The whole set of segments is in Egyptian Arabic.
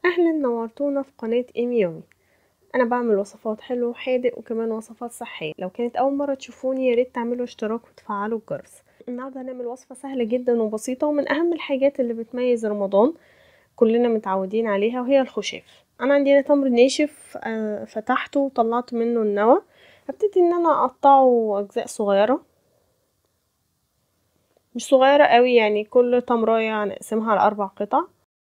اهلا نورتونا في قناة ايمي يومي انا بعمل وصفات حلو وحادق وكمان وصفات صحية لو كانت اول مرة تشوفوني ياريت تعملوا اشتراك وتفعلوا الجرس النهاردة هنعمل وصفة سهلة جدا وبسيطة ومن اهم الحاجات اللي بتميز رمضان كلنا متعودين عليها وهي الخشاف انا عندي هنا تمر ناشف آه، فتحته وطلعت منه النوى هبتدي ان انا اقطعه اجزاء صغيرة مش صغيرة قوي يعني كل تمراية هنقسمها على اربع قطع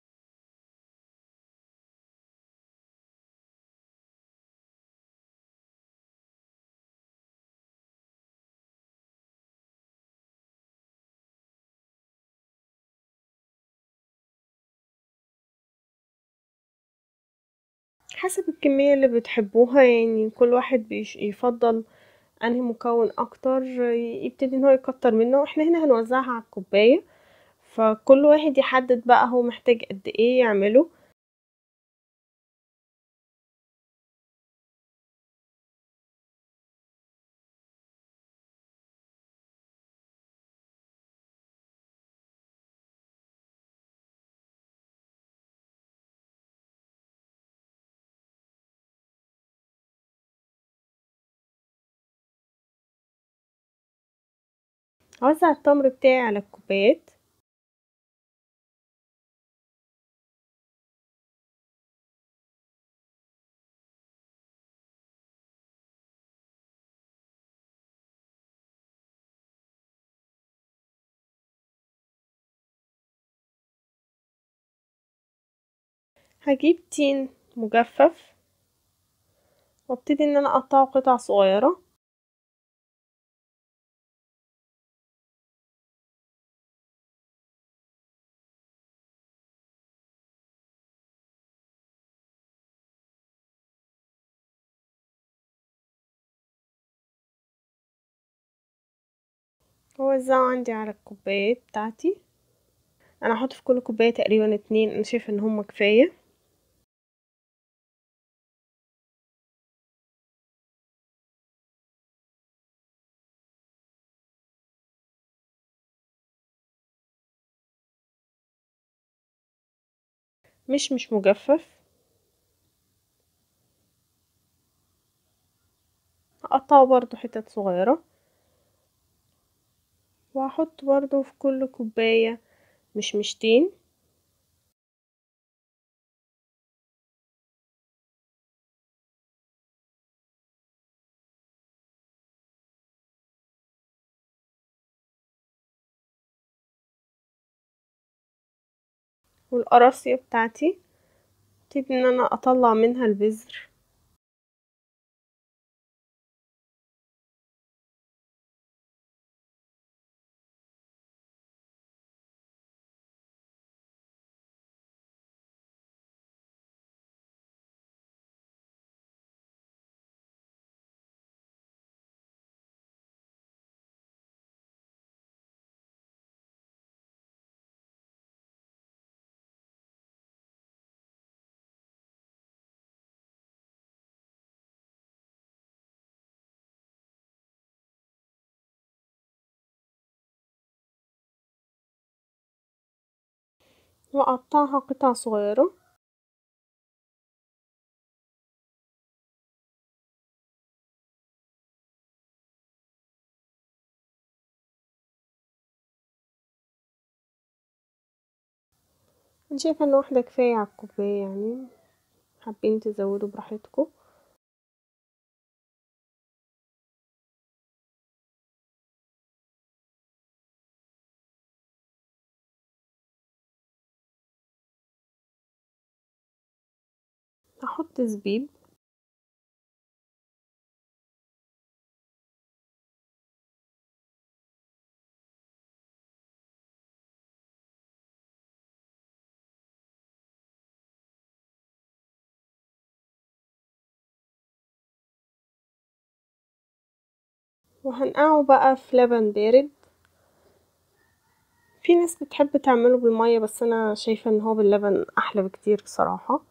حسب الكمية اللي بتحبوها يعني كل واحد بيش يفضل انهي مكون اكتر يبتدي ان هو يكتر منه احنا هنا هنوزعها على الكوباية فكل واحد يحدد بقى هو محتاج قد ايه يعمله هوزع التمر بتاعي على الكوبايات هجيب تين مجفف وابتدي ان انا اقطعه قطع صغيرة واوزعه عندي على الكوبايات بتاعتي انا هحط في كل كوبايه تقريبا اتنين انا شايفه ان هما كفايه مش مش مجفف هقطعه برضو حتت صغيره وهحط برضو في كل كوبايه مشمشتين والقراصية بتاعتي ابتدي ان انا اطلع منها البذر واقطعها قطع صغيرة انا شايفة ان واحدة كفاية على الكوباية يعني حابين تزودوا براحتكم هحط زبيب وهنقعه بقى في لبن بارد في ناس بتحب تعمله بالمية بس انا شايفة ان هو باللبن احلى بكتير بصراحة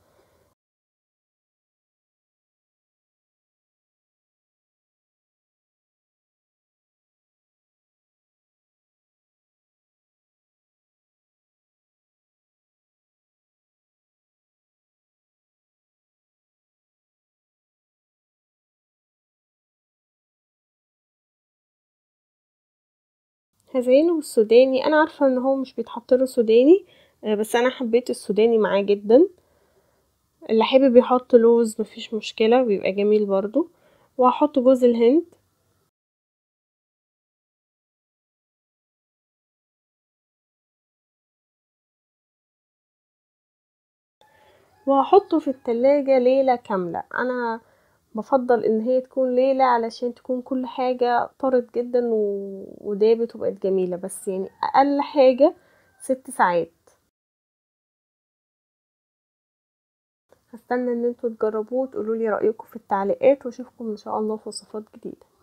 هزينه بالسوداني انا عارفه ان هو مش بيتحط له سوداني آه، بس انا حبيت السوداني معاه جدا اللي حابب يحط لوز مفيش مشكله بيبقى جميل برضو وهحط جوز الهند وهحطه في التلاجة ليلة كاملة انا بفضل ان هي تكون ليلة علشان تكون كل حاجة طرت جدا و- ودابت وبقت جميلة بس يعني اقل حاجة ست ساعات هستنى ان انتوا تجربوه وتقولوا لي رأيكم في التعليقات واشوفكم ان شاء الله في وصفات جديدة